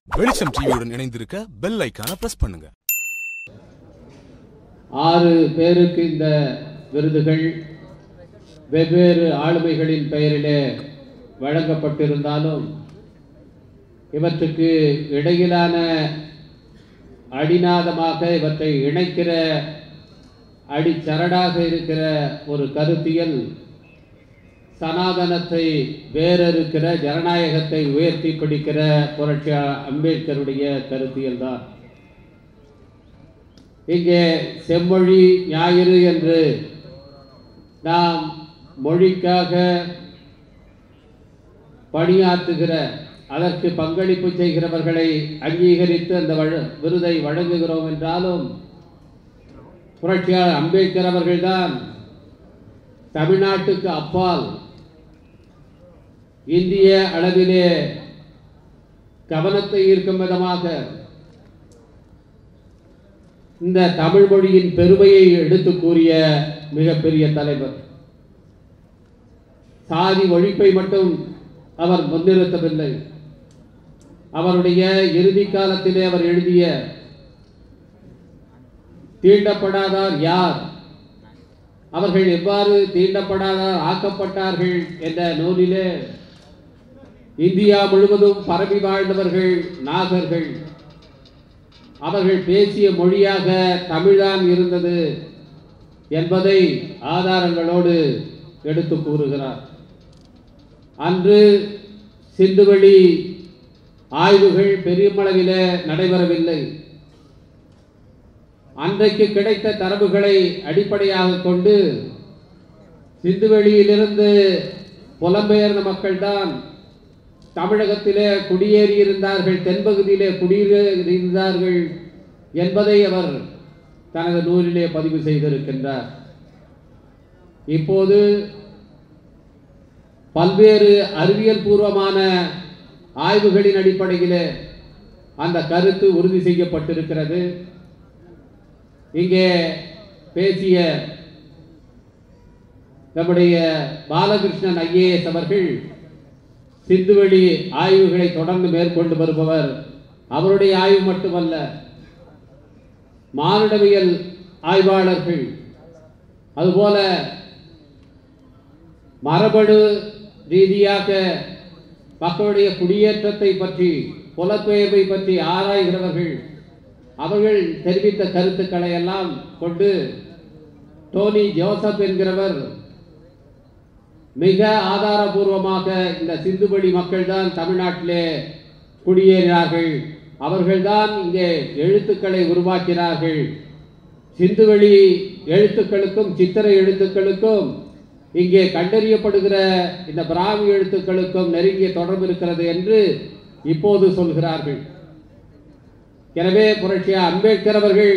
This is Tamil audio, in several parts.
வெளிச்சம் டிவியுடன் இணைந்திருக்க பெல் ஐக்கான பிரஸ் பண்ணுங்க ஆறு பேருக்கு இந்த விருதுகள் வெவ்வேறு ஆளுமைகளின் பெயரிலே வழங்கப்பட்டிருந்தாலும் இவற்றுக்கு இடையிலான அடிநாதமாக இவற்றை இணைக்கிற அடிச்சரடாக இருக்கிற ஒரு கருத்தியல் சனாதனத்தை வேறறுக்கிற ஜனநாயகத்தை உயர்த்தி பிடிக்கிற புரட்சி அம்பேத்கருடைய கருத்தியல் தான் இங்கே செம்மொழி ஞாயிறு என்று நாம் மொழிக்காக பணியாற்றுகிற அதற்கு பங்களிப்பு செய்கிறவர்களை அங்கீகரித்து அந்த வழ- விருதை வழங்குகிறோம் என்றாலும் புரட்சியாளர் அம்பேத்கர் அவர்கள்தான் தமிழ்நாட்டுக்கு அப்பால் இந்திய அளவிலே கவனத்தை ஈர்க்கும் விதமாக இந்த தமிழ் மொழியின் பெருமையை எடுத்து கூறிய மிகப்பெரிய தலைவர் சாதி ஒழிப்பை மட்டும் அவர் முன்னிறுத்தவில்லை அவருடைய இறுதி காலத்திலே அவர் எழுதிய தீண்டப்படாதார் யார் அவர்கள் எவ்வாறு தீண்டப்படாதார் ஆக்கப்பட்டார்கள் என்ற நூலிலே இந்தியா முழுவதும் பரவி வாழ்ந்தவர்கள் நாகர்கள் அவர்கள் பேசிய மொழியாக தமிழ்தான் இருந்தது என்பதை ஆதாரங்களோடு எடுத்து கூறுகிறார் அன்று சிந்துவெளி ஆய்வுகள் பெருமளவில் நடைபெறவில்லை அன்றைக்கு கிடைத்த தரவுகளை அடிப்படையாக கொண்டு சிந்துவெளியிலிருந்து புலம்பெயர்ந்த மக்கள்தான் தமிழகத்திலே குடியேறியிருந்தார்கள் தென்பகுதியிலே குடியேறியிருந்தார்கள் என்பதை அவர் தனது நூலிலே பதிவு செய்திருக்கின்றார் இப்போது பல்வேறு அறிவியல் பூர்வமான ஆய்வுகளின் அடிப்படையிலே அந்த கருத்து உறுதி செய்யப்பட்டிருக்கிறது இங்கே பேசிய நம்முடைய பாலகிருஷ்ணன் ஐஏஎஸ் அவர்கள் சிந்துவெளி ஆய்வுகளை தொடர்ந்து மேற்கொண்டு வருபவர் அவருடைய ஆய்வு மட்டுமல்ல மானுடவியல் ஆய்வாளர்கள் அதுபோல மரபணு ரீதியாக மக்களுடைய குடியேற்றத்தை பற்றி புலப்பெயர்வை பற்றி ஆராய்கிறவர்கள் அவர்கள் தெரிவித்த கருத்துக்களை எல்லாம் கொண்டு டோனி ஜோசப் என்கிறவர் மிக ஆதாரபூர்வமாக இந்த சிந்துவெளி மக்கள்தான் தமிழ்நாட்டிலே குடியேறினார்கள் அவர்கள்தான் இங்கே எழுத்துக்களை உருவாக்கினார்கள் சிந்துவெளி எழுத்துக்களுக்கும் சித்திரை எழுத்துக்களுக்கும் இங்கே கண்டறியப்படுகிற இந்த பிராமி எழுத்துக்களுக்கும் நெருங்கிய தொடர்பு இருக்கிறது என்று இப்போது சொல்கிறார்கள் எனவே புரட்சியா அம்பேத்கர் அவர்கள்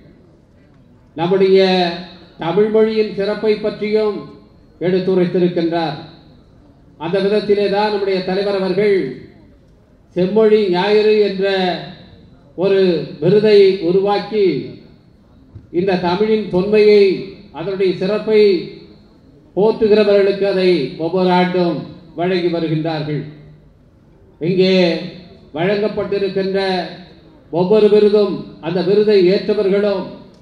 நம்முடைய தமிழ் மொழியின் சிறப்பை பற்றியும் எடுத்துரைத்திருக்கின்றார் அந்த விதத்திலே தான் நம்முடைய தலைவர் அவர்கள் செம்மொழி ஞாயிறு என்ற ஒரு விருதை உருவாக்கி இந்த தமிழின் தொன்மையை அதனுடைய சிறப்பை போற்றுகிறவர்களுக்கு அதை ஒவ்வொரு ஆண்டும் வழங்கி வருகின்றார்கள் இங்கே வழங்கப்பட்டிருக்கின்ற ஒவ்வொரு விருதும் அந்த விருதை ஏற்றவர்களும்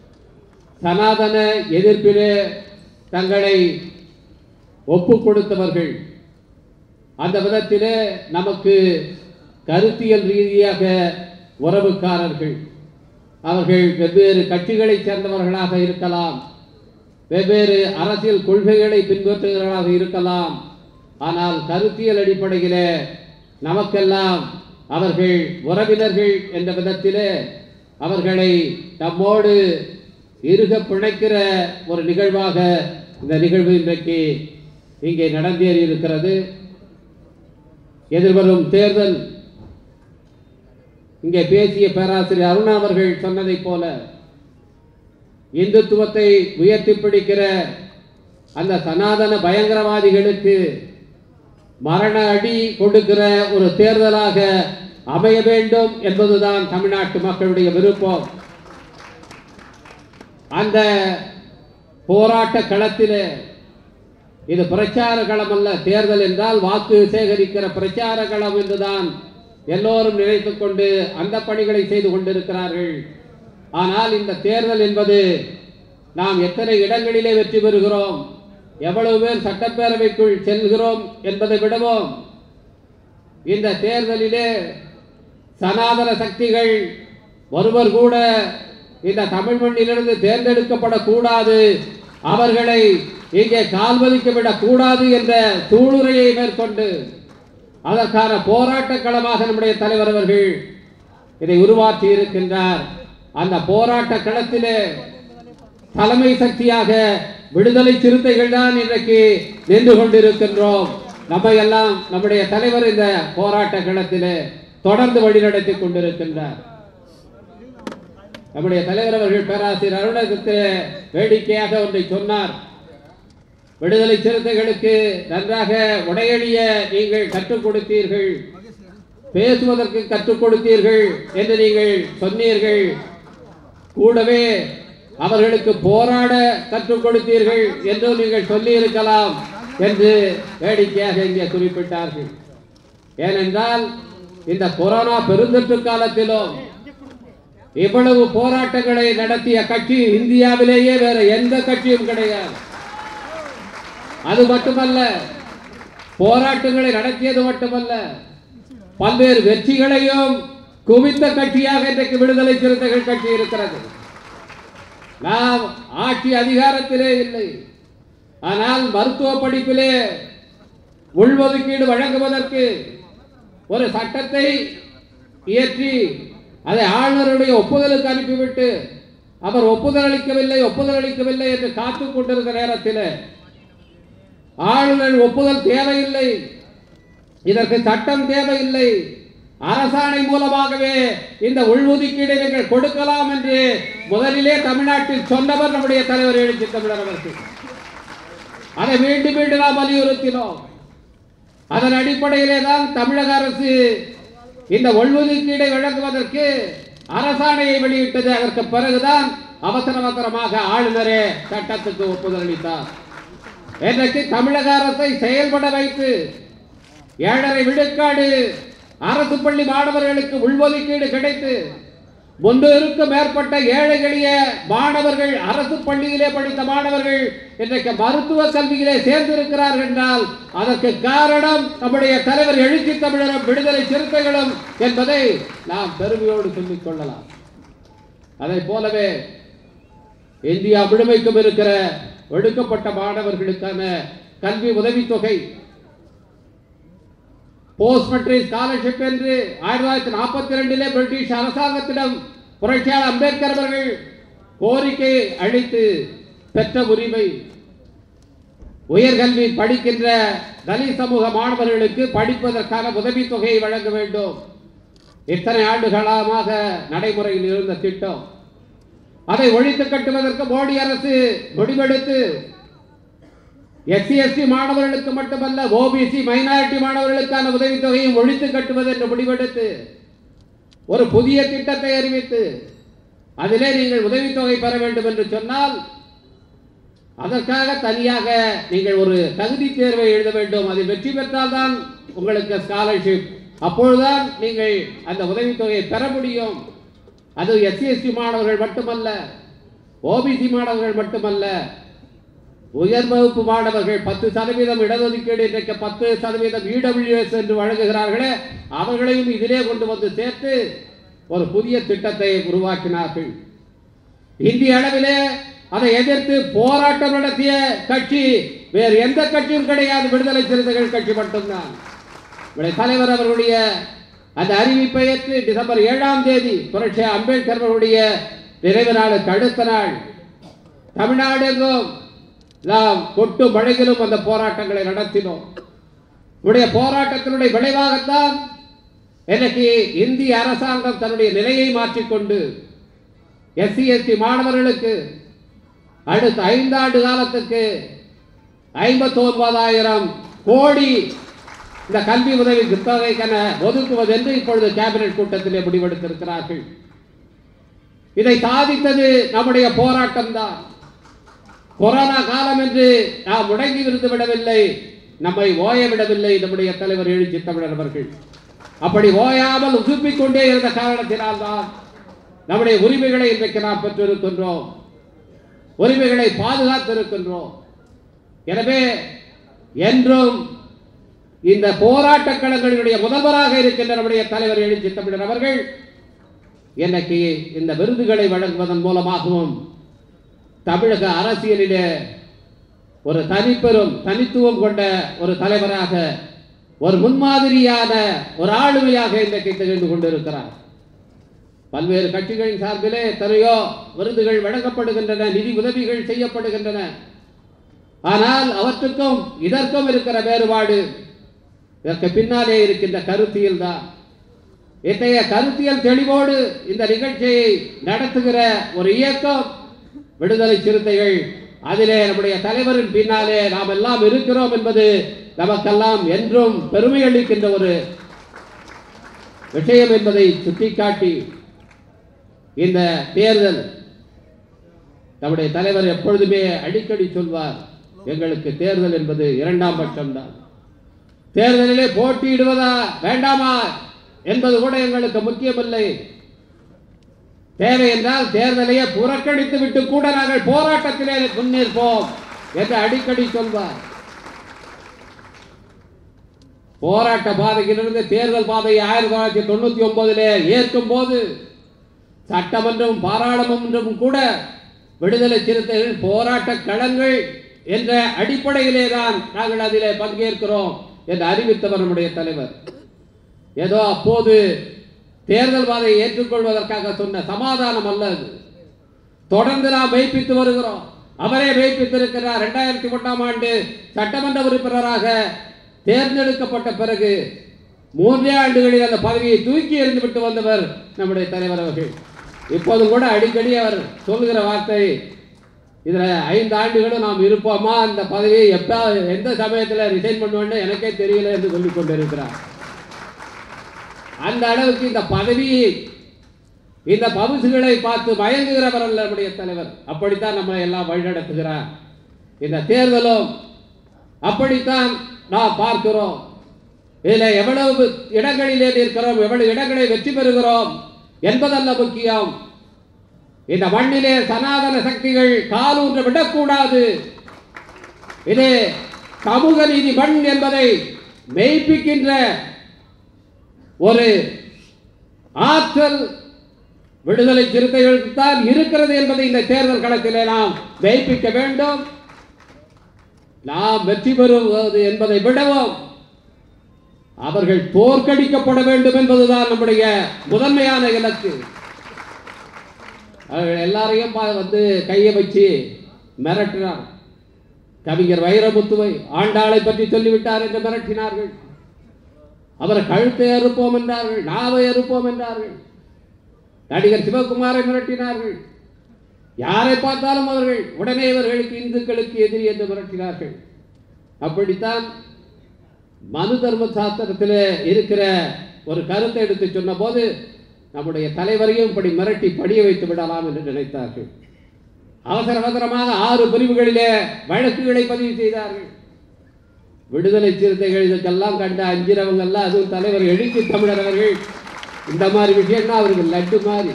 சனாதன எதிர்ப்பிலே தங்களை ஒப்பு கொடுத்தவர்கள் அந்த விதத்திலே நமக்கு கருத்தியல் ரீதியாக உறவுக்காரர்கள் அவர்கள் வெவ்வேறு கட்சிகளைச் சேர்ந்தவர்களாக இருக்கலாம் வெவ்வேறு அரசியல் கொள்கைகளை பின்பற்றுகிறவர்களாக இருக்கலாம் ஆனால் கருத்தியல் அடிப்படையிலே நமக்கெல்லாம் அவர்கள் உறவினர்கள் என்ற விதத்திலே அவர்களை நம்மோடு இருக பிணைக்கிற ஒரு நிகழ்வாக இந்த நிகழ்வு இன்றைக்கு இங்கே நடந்தேறி இருக்கிறது எதிர்வரும் தேர்தல் இங்கே பேசிய பேராசிரியர் அருணா அவர்கள் சொன்னதைப் போல இந்துத்துவத்தை உயர்த்தி பிடிக்கிற அந்த சனாதன பயங்கரவாதிகளுக்கு மரண அடி கொடுக்கிற ஒரு தேர்தலாக அமைய வேண்டும் என்பதுதான் தமிழ்நாட்டு மக்களுடைய விருப்பம் அந்த போராட்ட களத்திலே இது பிரச்சார களம் அல்ல தேர்தல் என்றால் வாக்கு சேகரிக்கிற பிரச்சார களம் என்றுதான் எல்லோரும் நினைத்துக் கொண்டு அந்த பணிகளை செய்து கொண்டிருக்கிறார்கள் ஆனால் இந்த தேர்தல் என்பது நாம் எத்தனை இடங்களிலே வெற்றி பெறுகிறோம் எவ்வளவு பேர் சட்டப்பேரவைக்குள் செல்கிறோம் என்பதை விடவும் இந்த தேர்தலிலே சனாதன சக்திகள் ஒருவர் கூட இந்த தமிழ் மண்ணிலிருந்து தேர்ந்தெடுக்கப்படக்கூடாது அவர்களை இங்கே கால்வதிக்க விடக்கூடாது என்ற சூளுரையை மேற்கொண்டு அதற்கான போராட்ட களமாக நம்முடைய தலைவர் அவர்கள் இதை உருவாக்கி இருக்கின்றார் அந்த போராட்ட களத்திலே தலைமை சக்தியாக விடுதலை சிறுத்தைகள் தான் இன்றைக்கு நின்று கொண்டிருக்கின்றோம் நம்மை எல்லாம் நம்முடைய தலைவர் இந்த போராட்ட களத்திலே தொடர்ந்து வழிநடத்தி கொண்டிருக்கின்றார் நம்முடைய தலைவர் அவர்கள் பேராசிரியர் அருணகத்திலே வேடிக்கையாக ஒன்றை சொன்னார் விடுதலை சிறுத்தைகளுக்கு நன்றாக உடையணிய நீங்கள் கற்றுக் கொடுத்தீர்கள் பேசுவதற்கு கற்றுக் கொடுத்தீர்கள் என்று நீங்கள் சொன்னீர்கள் கூடவே அவர்களுக்கு போராட கற்றுக் கொடுத்தீர்கள் என்றும் நீங்கள் சொல்லி இருக்கலாம் என்று வேடிக்கையாக இங்கே குறிப்பிட்டார்கள் ஏனென்றால் இந்த கொரோனா பெருந்தொற்று காலத்திலும் இவ்வளவு போராட்டங்களை நடத்திய கட்சி இந்தியாவிலேயே வேற எந்த கட்சியும் கிடையாது அது மட்டுமல்ல போராட்டங்களை நடத்தியது மட்டுமல்ல பல்வேறு வெற்றிகளையும் குவித்த கட்சியாக இன்றைக்கு விடுதலை சிறுத்தைகள் கட்சி இருக்கிறது நாம் ஆட்சி அதிகாரத்திலே இல்லை ஆனால் மருத்துவ படிப்பிலே உள்ஒதுக்கீடு வழங்குவதற்கு ஒரு சட்டத்தை இயற்றி அதை ஆளுநருடைய ஒப்புதலுக்கு அனுப்பிவிட்டு அவர் ஒப்புதல் அளிக்கவில்லை ஒப்புதல் அளிக்கவில்லை என்று காத்துக் கொண்டிருந்த நேரத்தில் ஆளுநர் ஒப்புதல் தேவையில்லை இதற்கு சட்டம் தேவையில்லை அரசாணை மூலமாகவே இந்த உள்ஒதுக்கீடை நீங்கள் கொடுக்கலாம் என்று முதலிலே தமிழ்நாட்டில் சொன்னவர் நம்முடைய தலைவர் எழுச்சி தமிழர் அவர்கள் அதை மீண்டும் மீண்டும் நாம் வலியுறுத்தினோம் அதன் அடிப்படையிலே தான் தமிழக அரசு இந்த உள்ஒதுக்கீடை வழங்குவதற்கு அரசாணையை வெளியிட்டது அதற்கு பிறகுதான் அவசர அவசரமாக ஆளுநரே சட்டத்துக்கு ஒப்புதல் அளித்தார் இன்றைக்கு தமிழக அரசை செயல்பட வைத்து ஏழரை விழுக்காடு அரசு பள்ளி மாணவர்களுக்கு உள்ஒதுக்கீடு கிடைத்து முன்னூறுக்கு மேற்பட்ட ஏழை எளிய மாணவர்கள் அரசு பள்ளியிலே படித்த மாணவர்கள் இன்றைக்கு மருத்துவ கல்வியிலே சேர்ந்திருக்கிறார்கள் என்றால் அதற்கு காரணம் நம்முடைய தலைவர் எழுச்சி தமிழரும் விடுதலை சிறுத்தைகளும் என்பதை நாம் பெருமையோடு சொல்லிக் கொள்ளலாம் அதை போலவே இந்தியா முழுமைக்கும் இருக்கிற ஒடுக்கப்பட்ட மாணவர்களுக்கான கல்வி உதவித்தொகை போஸ்ட் மெட்ரிக் ஸ்காலர்ஷிப் என்று ஆயிரத்தி தொள்ளாயிரத்தி நாற்பத்தி ரெண்டிலே பிரிட்டிஷ் அரசாங்கத்திடம் புரட்சியாளர் அம்பேத்கர் அவர்கள் கோரிக்கை அளித்து பெற்ற உரிமை உயர்கல்வி படிக்கின்ற தலித் சமூக மாணவர்களுக்கு படிப்பதற்கான உதவித்தொகையை வழங்க வேண்டும் இத்தனை ஆண்டு காலமாக நடைமுறையில் இருந்த திட்டம் அதை ஒழித்து கட்டுவதற்கு மோடி அரசு முடிவெடுத்து எஸ்சி எஸ்டி மாணவர்களுக்கு மட்டுமல்ல ஓபிசி மைனாரிட்டி மாணவர்களுக்கான உதவித்தொகையும் ஒழித்து கட்டுவது என்று முடிவெடுத்து ஒரு புதிய திட்டத்தை அறிவித்து அதிலே நீங்கள் உதவித்தொகை பெற வேண்டும் என்று சொன்னால் அதற்காக தனியாக நீங்கள் ஒரு தகுதி தேர்வை எழுத வேண்டும் அதில் வெற்றி பெற்றால்தான் உங்களுக்கு ஸ்காலர்ஷிப் அப்பொழுதுதான் நீங்கள் அந்த உதவித்தொகையை பெற முடியும் அது எஸ்சி எஸ்டி மாணவர்கள் மட்டுமல்ல ஓபிசி மாணவர்கள் மட்டுமல்ல உயர் வகுப்பு மாணவர்கள் பத்து சதவீதம் இடஒதுக்கீடு இன்றைக்கு பத்து சதவீதம் இடபிள்யூஎஸ் என்று வழங்குகிறார்களே அவர்களையும் இதிலே கொண்டு வந்து சேர்த்து ஒரு புதிய திட்டத்தை உருவாக்கினார்கள் இந்திய அளவிலே அதை எதிர்த்து போராட்டம் நடத்திய கட்சி வேறு எந்த கட்சியும் கிடையாது விடுதலை சிறுத்தைகள் கட்சி மட்டும்தான் நம்முடைய தலைவர் அவர்களுடைய அந்த அறிவிப்பை ஏற்று டிசம்பர் ஏழாம் தேதி புரட்சி அம்பேத்கர் அவர்களுடைய நிறைவு நாளுக்கு அடுத்த நாள் தமிழ்நாடு எங்கும் நாம் கொட்டு மழையிலும் அந்த போராட்டங்களை நடத்தினோம் உடைய போராட்டத்தினுடைய விளைவாகத்தான் இன்னைக்கு இந்திய அரசாங்கம் தன்னுடைய நிலையை மாற்றிக்கொண்டு எஸ்சி எஸ்டி மாணவர்களுக்கு அடுத்த ஐந்தாண்டு காலத்துக்கு ஐம்பத்தி ஒன்பதாயிரம் கோடி இந்த கல்வி உதவி தொகைக்கென ஒதுக்குவது என்று இப்பொழுது கேபினெட் கூட்டத்திலே முடிவெடுத்திருக்கிறார்கள் இதை சாதித்தது நம்முடைய போராட்டம் தான் கொரோனா காலம் என்று நாம் முடங்கி இருந்து விடவில்லை நம்மை ஓய விடவில்லை நம்முடைய தலைவர் எழுச்சி தமிழர் அவர்கள் அப்படி ஓயாமல் உசுப்பிக் கொண்டே இருந்த காரணத்தினால்தான் நம்முடைய உரிமைகளை இன்றைக்கு நாம் பெற்றிருக்கின்றோம் உரிமைகளை பாதுகாத்திருக்கின்றோம் எனவே என்றும் இந்த போராட்ட களங்களினுடைய முதல்வராக இருக்கின்ற நம்முடைய தலைவர் எழுச்சி தமிழர் அவர்கள் இன்னைக்கு இந்த விருதுகளை வழங்குவதன் மூலமாகவும் தமிழக அரசியலிலே ஒரு தனிப்பெரும் தனித்துவம் கொண்ட ஒரு தலைவராக ஒரு முன்மாதிரியான ஒரு ஆளுமையாக இன்றைக்கு திகழ்ந்து கொண்டிருக்கிறார் பல்வேறு கட்சிகளின் சார்பிலே எத்தனையோ விருதுகள் வழங்கப்படுகின்றன நிதி உதவிகள் செய்யப்படுகின்றன ஆனால் அவற்றுக்கும் இதற்கும் இருக்கிற வேறுபாடு இதற்கு பின்னாலே இருக்கின்ற கருத்தியல் தான் இத்தகைய கருத்தியல் தெளிவோடு இந்த நிகழ்ச்சியை நடத்துகிற ஒரு இயக்கம் விடுதலை சிறுத்தைகள் அதிலே நம்முடைய தலைவரின் பின்னாலே நாம் எல்லாம் இருக்கிறோம் என்பது நமக்கெல்லாம் என்றும் பெருமை அளிக்கின்ற ஒரு விஷயம் என்பதை சுட்டிக்காட்டி இந்த தேர்தல் நம்முடைய தலைவர் எப்பொழுதுமே அடிக்கடி சொல்வார் எங்களுக்கு தேர்தல் என்பது இரண்டாம் பட்சம்தான் தேர்தலிலே போட்டியிடுவதா வேண்டாமா என்பது கூட எங்களுக்கு முக்கியமில்லை தேவை என்றால் தேர்தலையே புறக்கணித்து விட்டு கூட நாங்கள் போராட்டத்திலே முன்னேற்போம் என்று அடிக்கடி சொல்வார் போராட்ட பாதையிலிருந்து தேர்தல் பாதையை ஆயிரத்தி தொள்ளாயிரத்தி தொண்ணூத்தி ஒன்பதிலே ஏற்கும் போது சட்டமன்றம் பாராளுமன்றம் கூட விடுதலை சிறுத்தைகள் போராட்ட களங்கள் என்ற அடிப்படையிலே தான் நாங்கள் அதிலே பங்கேற்கிறோம் என்று அறிவித்தவர் நம்முடைய தலைவர் ஏதோ அப்போது தேர்தல் பாதையை ஏற்றுக்கொள்வதற்காக சொன்ன சமாதானம் அல்ல அது தொடர்ந்து நாம் மெய்ப்பித்து வருகிறோம் அவரே மெய்ப்பித்திருக்கிறார் இரண்டாயிரத்தி ஒன்றாம் ஆண்டு சட்டமன்ற உறுப்பினராக தேர்ந்தெடுக்கப்பட்ட பிறகு மூன்றே ஆண்டுகளில் அந்த பதவியை தூக்கி எறிந்து விட்டு வந்தவர் நம்முடைய தலைவர் அவர்கள் இப்போதும் கூட அடிக்கடி அவர் சொல்லுகிற வார்த்தை இதுல ஐந்து ஆண்டுகளும் நாம் இருப்போமா அந்த பதவியை எப்ப எந்த சமயத்தில் ரிசைன் பண்ணுவேன்னு எனக்கே தெரியல என்று சொல்லிக் கொண்டிருக்கிறார் அந்த அளவுக்கு இந்த பதவி இந்த பவுசுகளை பார்த்து மயங்குகிறவர் அல்ல நம்முடைய தலைவர் அப்படித்தான் நம்மளை எல்லாம் வழிநடத்துகிறார் இந்த தேர்தலும் அப்படித்தான் நாம் பார்க்கிறோம் இதில் எவ்வளவு இடங்களிலே இருக்கிறோம் எவ்வளவு இடங்களை வெற்றி பெறுகிறோம் என்பதல்ல முக்கியம் இந்த மண்ணிலே சனாதன சக்திகள் காலூன்ற விடக்கூடாது இது சமூக நீதி மண் என்பதை மெய்ப்பிக்கின்ற ஒரு ஆற்றல் விடுதலை சிறுத்தைகளுக்கு தான் இருக்கிறது என்பதை இந்த தேர்தல் களத்திலே நாம் மெய்ப்பிக்க வேண்டும் நாம் வெற்றி பெறுவது என்பதை விடவும் அவர்கள் தோற்கடிக்கப்பட வேண்டும் என்பதுதான் நம்முடைய முதன்மையான இலக்கு அவர்கள் எல்லாரையும் பா- வந்து கையை வச்சு மிரட்டினார் கவிஞர் வைரமுத்துவை ஆண்டாளை பற்றி சொல்லிவிட்டார் என்று மிரட்டினார்கள் அவர் கழுத்தை அறுப்போம் என்றார்கள் நாவை அறுப்போம் என்றார்கள் நடிகர் சிவகுமாரை மிரட்டினார்கள் யாரை பார்த்தாலும் அவர்கள் உடனே இவர்களுக்கு இந்துக்களுக்கு எதிரி என்று மிரட்டினார்கள் அப்படித்தான் மனு தர்ம சாஸ்திரத்தில் இருக்கிற ஒரு கருத்தை எடுத்து சொன்னபோது நம்முடைய தலைவரையும் இப்படி மிரட்டி படிய வைத்து விடலாம் என்று நினைத்தார்கள் அவசர அவசரமாக ஆறு பிரிவுகளிலே வழக்குகளை பதிவு செய்தார்கள் விடுதலை சிறுத்தைகள் இதுக்கெல்லாம் கண்ட அஞ்சிரவங்க எல்லாம் அதுவும் தலைவர் எழுச்சி தமிழர் அவர்கள் இந்த மாதிரி விஷயம்னா அவருக்கு லட்டு மாதிரி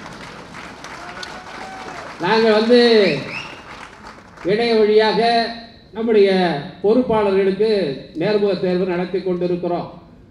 நாங்கள் வந்து இணைய வழியாக நம்முடைய பொறுப்பாளர்களுக்கு நேர்முக தேர்வு நடத்தி கொண்டிருக்கிறோம்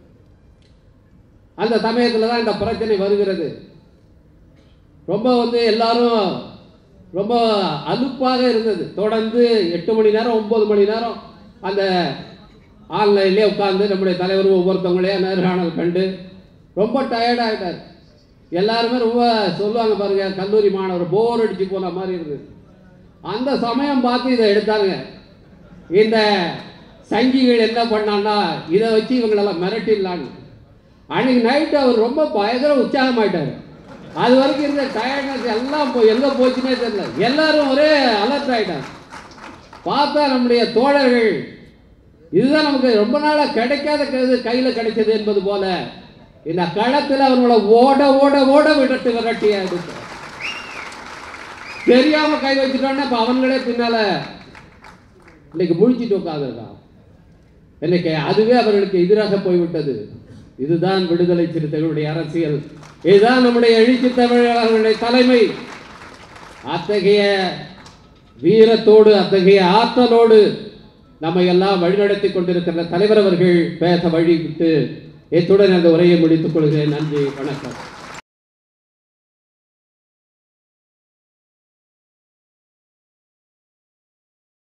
அந்த சமயத்தில் தான் இந்த பிரச்சனை வருகிறது ரொம்ப வந்து எல்லாரும் ரொம்ப அலுப்பாக இருந்தது தொடர்ந்து எட்டு மணி நேரம் ஒன்பது மணி நேரம் அந்த ஆன்லைன்லேயே உட்கார்ந்து நம்முடைய தலைவர் ஒவ்வொருத்தவங்களையும் நேர்காணல் கண்டு ரொம்ப டயர்டாகிட்டார் எல்லாருமே ரொம்ப சொல்லுவாங்க பாருங்க கல்லூரி மாணவர் போர் அடிச்சு போன மாதிரி இருந்தது அந்த சமயம் பார்த்து இதை எடுத்தாங்க இந்த சங்கிகள் என்ன பண்ணான்னா இதை வச்சு இவங்களெல்லாம் மிரட்டிடலான்னு அன்னைக்கு நைட்டு அவர் ரொம்ப பயங்கர உற்சாகமாயிட்டார் அது வரைக்கும் இருந்த டயர்ட்னஸ் எல்லாம் போய் எங்கே போச்சுன்னே தெரியல எல்லாரும் ஒரே அலர்ட் ஆயிட்டாங்க பார்த்தா நம்முடைய தோழர்கள் இதுதான் நமக்கு ரொம்ப நாளாக கிடைக்காத கைது கையில் கிடைச்சது என்பது போல இந்த களத்தில் அவர்களை ஓட ஓட ஓட விடட்டு விரட்டி எடுத்து தெரியாம கை வச்சுட்டோன்னா இப்போ அவங்களே பின்னால இன்னைக்கு முழிச்சிட்டு உட்காந்துருக்கான் இன்னைக்கு அதுவே அவர்களுக்கு எதிராக போய்விட்டது இதுதான் விடுதலை சிறுத்தைகளுடைய அரசியல் இதுதான் நம்முடைய எழுச்சி தமிழர்களுடைய தலைமை அத்தகைய வீரத்தோடு அத்தகைய ஆற்றலோடு நம்மை எல்லாம் வழிநடத்தி கொண்டிருக்கிற தலைவர் அவர்கள் பேச வழிவிட்டு இத்துடன் அந்த உரையை முடித்துக் கொள்கிறேன் நன்றி வணக்கம்